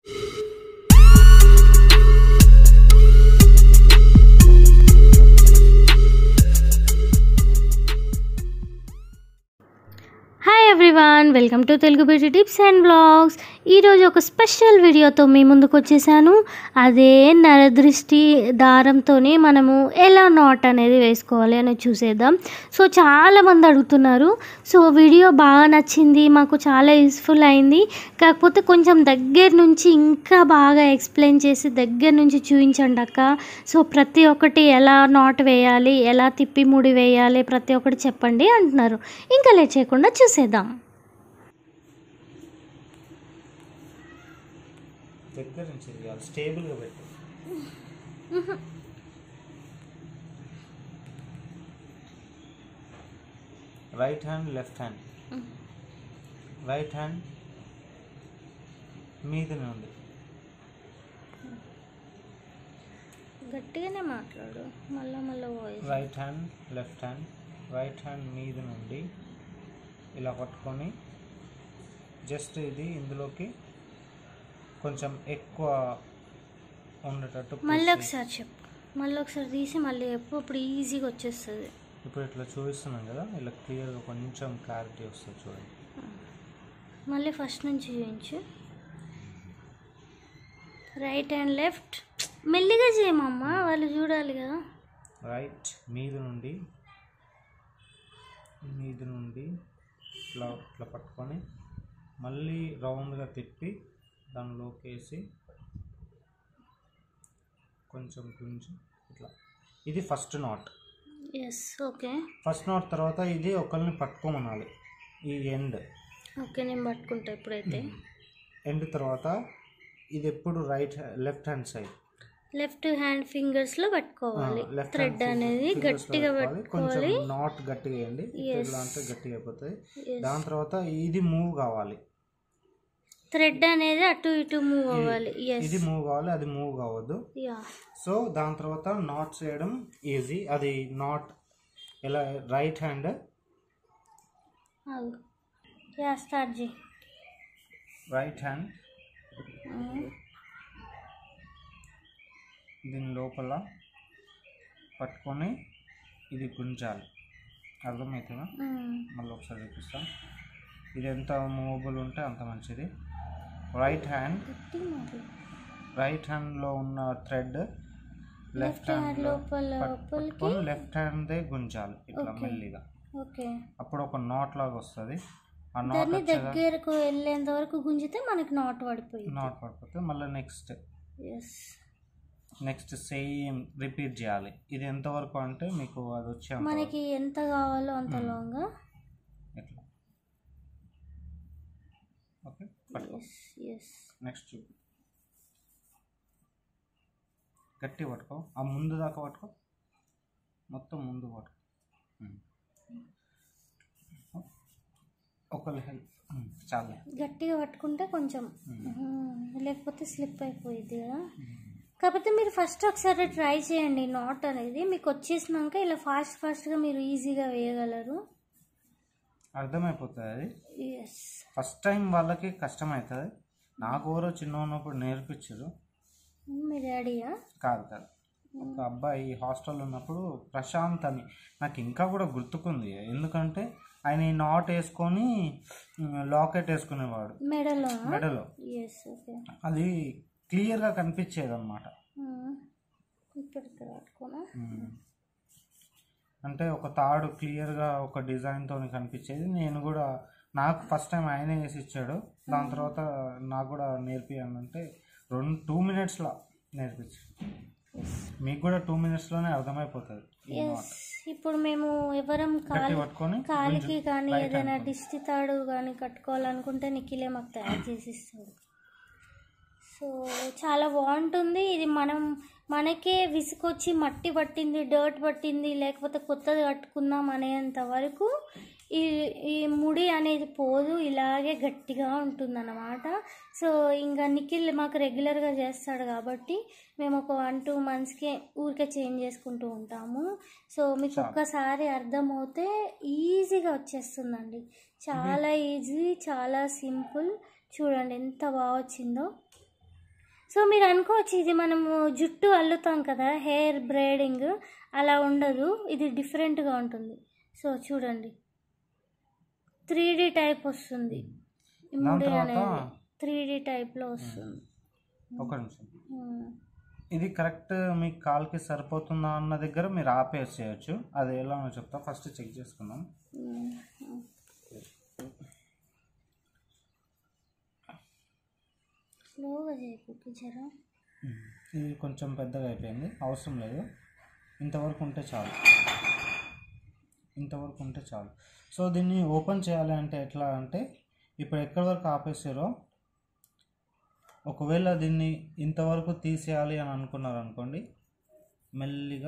Hi everyone welcome to Telugu beauty tips and blogs ఈరోజు ఒక special వీడియోతో మీ ముందుకు వచ్చేసాను అదే నరదృష్టి దారంతో మనము ఎలా నాట్ అనేది వేసుకోవాలి అనేది చూసేద్దాం సో చాలామంది అడుగుతున్నారు సో వీడియో బాగా నచ్చింది మాకు చాలా యూస్ఫుల్ అయింది కాకపోతే కొంచెం దగ్గర నుంచి ఇంకా బాగా ఎక్స్ప్లెయిన్ చేసి దగ్గర నుంచి చూపించండి అక్క సో ప్రతి ఒక్కటి ఎలా నాట్ వేయాలి ఎలా తిప్పి ముడి వేయాలి ప్రతి ఒక్కటి చెప్పండి అంటున్నారు ఇంకా లేట్ చేయకుండా చూసేద్దాం దగ్గర నుంచి చేయాలి స్టేబుల్గా పెట్టు right hand left hand right hand మీదనే ఉంది గట్టిగానే మాట్లాడు మళ్ళా మళ్ళీ voice right hand left hand right hand మీద నుండి ఇలా పట్టుకొని జస్ట్ ఇది ఇందులోకి కొంచెం ఎక్కువ ఉండేటట్టు మళ్ళీ press ఒకసారి చెప్పు మళ్ళీ ఒకసారి తీసి మళ్ళీ చెప్పు అప్పుడు ఈజీగా వచ్చేస్తుంది ఇప్పుడు ఇట్లా చూపిస్తున్నాం కదా ఇలా క్లియర్గా కొంచెం క్లారిటీ వస్తుంది చూడండి మళ్ళీ ఫస్ట్ నుంచి చూపించు రైట్ అండ్ లెఫ్ట్ మెల్లిగా చేయమమ్మా వాళ్ళు చూడాలి కదా రైట్ మీద నుండి మీద నుండి ఇట్లా ఇట్లా పట్టుకొని మళ్ళీ రౌండ్గా తిప్పి దానిలోకి వేసి కొంచెం కొంచెం ఇట్లా ఇది first knot yes okay first knot తర్వాత ఇది ఒకరిని పట్టుకోమనాలి ఈ ఎండ్ ఓకే నేను పట్టుకుంటా ఇప్పుడైతే ఎండ్ తర్వాత ఇది ఎప్పుడు right left hand side left hand fingers లో పట్టుకోవాలి లెఫ్ట్ థ్రెడ్ అనేది గట్టిగా కొంచెం పట్టుకోవాలి నాట్ గట్టిగా వేయండి Yes. ఇట్లా అంటే గట్టిగా అయిపోతుంది Yes. దాని తర్వాత ఇది మూవ్ కావాలి థ్రెడ్ అనేది అటు ఇటు మూవ్ అవ్వాలి ఎస్ ఇది మూవ్ కావాలి అది మూవ్ కావద్దు యా సో దాని తర్వాత నాట్స్ వేయడం ఈజీ అది నాట్ ఎలా రైట్ హ్యాండ్ యా స్టార్ట్ చేయి రైట్ హ్యాండ్ దీని లోపల పట్టుకొని ఇది గుంజాలి అర్థమవుతుందా మళ్ళీ ఒకసారి చూపిస్తాం ఇది ఎంత మూవబుల్ ఉంటే అంత మంచిది రైట్ హ్యాండ్ గట్టిగా మాట్లాడు రైట్ హ్యాండ్లో ఉన్న థ్రెడ్ లెఫ్ట్ లెఫ్ట్ హ్యాండ్ హ్యాండ్లో లోపల లోపలికి పట్టుకొని లెఫ్ట్ హ్యాండ్దే గుంజాలి ఇట్లా Okay. మెల్లిగా ఓకే అప్పుడు ఒక నాట్ లాగా వస్తుంది ఆ నాట్ దాన్ని వచ్చేదా దగ్గరకు వెళ్ళేంత వరకు గుంజితే మనకి నాట్ పడిపోయింది నాట్ పడిపోతే మళ్ళీ next yes next same repeat చేయాలి ఇది ఎంతవరకు అంటే మీకు అది వచ్చే అంత మనకి ఎంత కావాలో అంత Hmm. లాంగ్ వరకు. ఇట్లా ఓకే పట్టుకో ఎస్ ఎస్ నెక్స్ట్ చూపు గట్టి పట్టుకో ఆ ముందు దాకా పట్టుకో మొత్తం ముందు పట్టుకో ఉమ్. ఒకళ్ళు హెల్ప్ చాలే గట్టిగా పట్టుకుంటే కొంచెం Hmm. Hmm. లేకపోతే స్లిప్ అయిపోయింది కదా కాకపోతే మీరు ఫస్ట్ ఒకసారి ట్రై చేయండి నాట్ అనేది మీకు వచ్చేసినాక ఇలా ఫాస్ట్ ఫాస్ట్గా మీరు ఈజీగా వేయగలరు అర్థమైపోతుంది అది ఎస్ ఫస్ట్ టైం వాళ్ళకి కష్టం అవుతుంది నాకు ఎవరో చిన్న ఉన్నప్పుడు నేర్పించారు మీ డాడీయా కాదు కాదు ఒక అబ్బాయి హాస్టల్లో ఉన్నప్పుడు ప్రశాంత్ అని నాకు ఇంకా కూడా గుర్తుకుంది ఎందుకంటే ఆయన ఈ నాట్ వేసుకొని లాకెట్ వేసుకునేవాడు మెడలో మెడలో ఎస్ ఓకే అది క్లియర్గా కనిపించేది అనమాట ఇప్పుడు ఇక్కడ పట్టుకోనా అంటే ఒక తాడు క్లియర్గా ఒక డిజైన్తో కనిపించేది నేను కూడా నాకు ఫస్ట్ టైం ఆయనే వేసి ఇచ్చాడు దాని తర్వాత నాకు కూడా నేర్పియాను అంటే రెండు టూ మినిట్స్లో నేర్పించాడు మీకు కూడా టూ మినిట్స్లోనే అర్థమైపోతుంది ఈ ఎస్ నాట్ ఇప్పుడు మేము ఎవరం గట్టి కాలి పట్టుకొని కాలికి గుంజు. కానీ Right ఏదైనా hand దిష్టి తాడు కానీ కట్టుకోవాలనుకుంటే నిఖిలే మాకు తయారు చేసి ఇస్తాడు సో చాలా బాగుంటుంది ఇది మనం మనకే విసుకొచ్చి మట్టి పట్టింది డర్ట్ పట్టింది లేకపోతే కొత్తది కట్టుకుందాం అనేంత వరకు ఈ ఈ ముడి అనేది పోదు ఇలాగే గట్టిగా ఉంటుందన్నమాట సో ఇంకా నిఖిల్ మాకు రెగ్యులర్గా చేస్తాడు కాబట్టి మేము ఒక వన్ టూ మంత్స్కి ఊరికే చేంజ్ చేసుకుంటూ ఉంటాము సో మీకు చాలు. ఒక్కసారి అర్థమవుతే ఈజీగా వచ్చేస్తుందండి చాలా ఈజీ చాలా సింపుల్ చూడండి ఎంత బాగా వచ్చిందో సో మీరు అనుకోవచ్చు ఇది మనము జుట్టు అల్లుతాం కదా హెయిర్ బ్రేడింగ్ అలా ఉండదు ఇది డిఫరెంట్గా ఉంటుంది సో చూడండి త్రీ డి టైప్ వస్తుంది ఈ దాని ముడి తర్వాత అనేది త్రీ డి టైప్లో వస్తుంది ఒక నిమిషం ఉమ్. ఇది కరెక్ట్ మీ కాల్కి సరిపోతుందా అన్న దగ్గర మీరు ఆపేసేయచ్చు అది ఎలానో చెప్తా ఫస్ట్ చెక్ చేసుకుందాం ఉమ్. స్లోగా చేయకు జరా ఇది కొంచెం పెద్దగా అయిపోయింది అవసరం లేదు ఇంతవరకు ఉంటే చాలు ఇంతవరకు ఉంటే చాలు సో దీన్ని ఓపెన్ చేయాలి అంటే ఎట్లా అంటే ఇప్పుడు ఎక్కడి వరకు ఆపేసారో ఒకవేళ దీన్ని ఇంతవరకు తీసేయాలి అని అనుకున్నారు అనుకోండి మెల్లిగా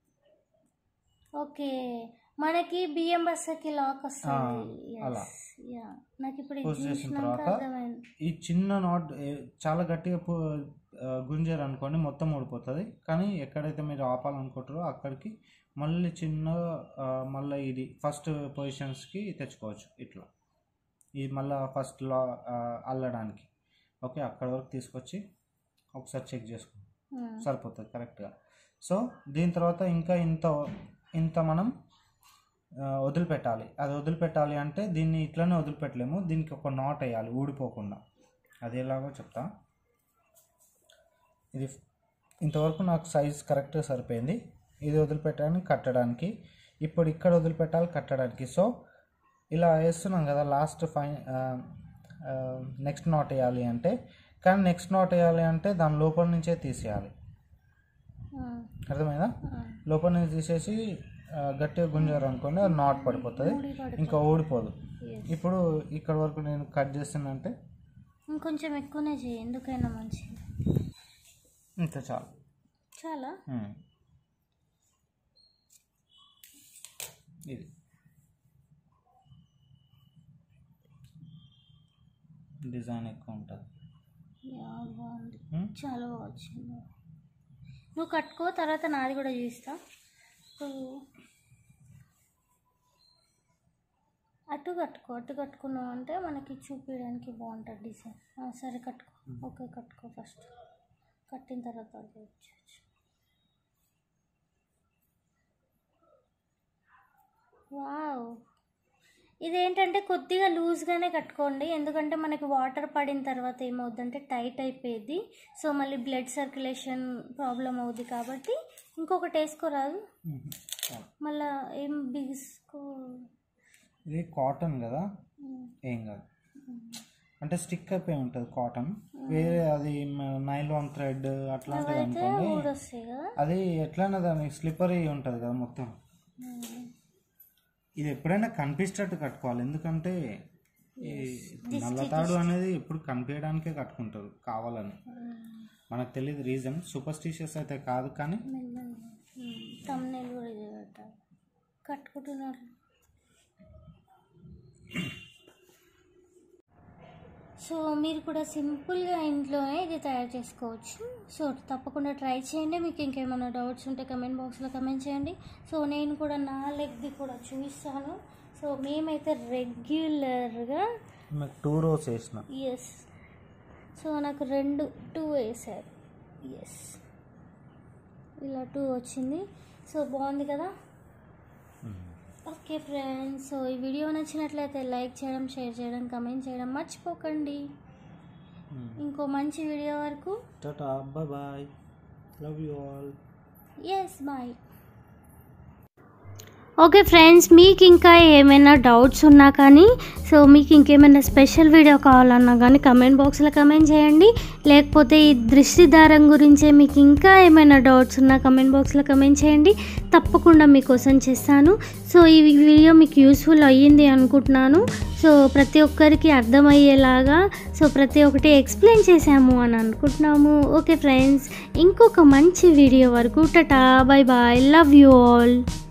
ఓకే మనకి బియ్యం బస్సకి లాక్ వస్తుంది ఆ, అలా. Yes, yeah. నాకు ఇప్పుడు ఇది Push చేసిన చూసినాక తర్వాత అర్థమైంది ఈ చిన్న నాట్ ఏ- చాలా గట్టిగా పు- ఆ, గుంజారు అనుకోండి మొత్తం ఊడిపోతుంది కానీ ఎక్కడైతే మీరు ఆపాలనుకుంటారో అక్కడికి మళ్ళీ చిన్న ఆ, మళ్ళీ ఇది ఫస్ట్ పొజిషన్స్కి తెచ్చుకోవచ్చు ఇట్లా ఇది మళ్ళీ ఫస్ట్ లా ఆ, అల్లడానికి ఓకే అక్కడ వరకు తీసుకొచ్చి ఒకసారి చెక్ చేసుకోండి ఉమ్. సరిపోతుంది కరెక్ట్గా సో దీని తర్వాత ఇంకా ఇంత ఇంత మనం ఆ, వదిలిపెట్టాలి అది వదిలిపెట్టాలి అంటే దీన్ని ఇట్లనే వదిలిపెట్టలేము దీనికి ఒక నాట్ వేయాలి ఊడిపోకుండా అది ఎలాగో చెప్తా ఇది ఇంతవరకు నాకు సైజ్ కరెక్ట్గా సరిపోయింది ఇది వదిలిపెట్టడానికి కట్టడానికి ఇప్పుడు ఇక్కడ వదిలిపెట్టాలి కట్టడానికి సో ఇలా వేస్తున్నాం కదా లాస్ట్ ఫై నెక్స్ట్ నాట్ వేయాలి అంటే కానీ నెక్స్ట్ నాట్ వేయాలి అంటే దాని లోపల నుంచే తీసేయాలి ఉమ్. అర్థమైందా ఉమ్. లోపల నుంచి తీసేసి ఆ, గట్టిగా గుంజారు అనుకోండి అది నాట్ పడిపోతుంది ఊడి పడుతుంది. ఇంకా ఊడిపోదు Yes. ఇప్పుడు ఇక్కడ వరకు నేను కట్ చేస్తానంటే ఇంకొంచెం ఎక్కువనే చేయి ఎందుకైనా మంచిది ఇంత చాలు చాలా ఉమ్. ఇది డిజైన్ ఎక్కువ ఉంటుంది యా, బాగుంది ఉమ్. చాలా బాగా వచ్చింది నువ్వు కట్టుకో తర్వాత నాది కూడా చూస్తా సో అటు కట్టుకో అటు కట్టుకున్నావు అంటే మనకి చూపించడానికి బాగుంటుంది డిజైన్ ఆ, సరే కట్టుకో ఓకే కట్టుకో ఫస్ట్ కట్టిన తర్వాత అది వచ్చేయచ్చు వావ్ ఇదేంటంటే కొద్దిగా లూజ్గానే కట్టుకోండి ఎందుకంటే మనకి వాటర్ పడిన తర్వాత ఏమవుద్దంటే టైట్ అయిపోయింది సో మళ్ళీ బ్లడ్ సర్క్యులేషన్ ప్రాబ్లం అవుద్ది కాబట్టి ఇంకొకటి వేసుకోరాదు ఉమ్. చాలు. మళ్ళా ఏం బిగిసుకో ఇది కాటన్ కదా ఏం కాదు అంటే స్టిక్ అయిపోయి ఉంటుంది కాటన్ వేరే అది నైలాన్ థ్రెడ్ అట్లాంటిది అయితే అనుకోండి ఊడొస్తాయి కదా అది ఎట్లైనా దాని స్లిప్పరీ ఉంటుంది కదా మొత్తం ఇది ఎప్పుడైనా కనిపించేటట్టు కట్టుకోవాలి ఎందుకంటే ఈ నల్లతాడు అనేది ఎప్పుడు కనిపించడానికే కట్టుకుంటారు కావాలని మనకు తెలియదు రీజన్ సూపర్స్టిషియస్ అయితే కాదు కానీ తమ్నేల్ కూడా ఇది పెట్టాలి కట్టుకుంటున్నారు సో మీరు కూడా సింపుల్గా ఇంట్లోనే ఇది తయారు చేసుకోవచ్చు సో తప్పకుండా ట్రై చేయండి మీకు ఇంకేమైనా డౌట్స్ ఉంటే కమెంట్ బాక్స్లో కమెంట్ చేయండి సో నేను కూడా నా లెగ్ది కూడా చూపిస్తాను సో మేమైతే రెగ్యులర్గా మీకు టూ రోస్ వేసిన ఎస్ సో నాకు రెండు టూ వేసారు ఎస్ ఇలా టూ వచ్చింది సో బాగుంది కదా ఓకే ఫ్రెండ్స్ సో ఈ వీడియో నచ్చినట్లయితే లైక్ చేయడం షేర్ చేయడం కమెంట్ చేయడం మర్చిపోకండి ఇంకో మంచి వీడియో వరకు tata bye bye love you all yes bye okay friends మీకు ఇంకా ఏమైనా డౌట్స్ ఉన్నా కానీ సో మీకు ఇంకేమైనా స్పెషల్ వీడియో కావాలన్నా కానీ కమెంట్ బాక్స్లో కమెంట్ చేయండి లేకపోతే ఈ దృష్టి దారం గురించే మీకు ఇంకా ఏమైనా డౌట్స్ ఉన్నా కమెంట్ బాక్స్లో కమెంట్ చేయండి తప్పకుండా మీకోసం చేస్తాను సో ఈ వీడియో మీకు యూస్ఫుల్ అయ్యింది అనుకుంటున్నాను సో ప్రతి ఒక్కరికి అర్థమయ్యేలాగా సో ప్రతి ఒక్కటి ఎక్స్ప్లెయిన్ చేశాము అని అనుకుంటున్నాము ఓకే ఫ్రెండ్స్ ఇంకొక మంచి వీడియో వరకు tata bye bye love you all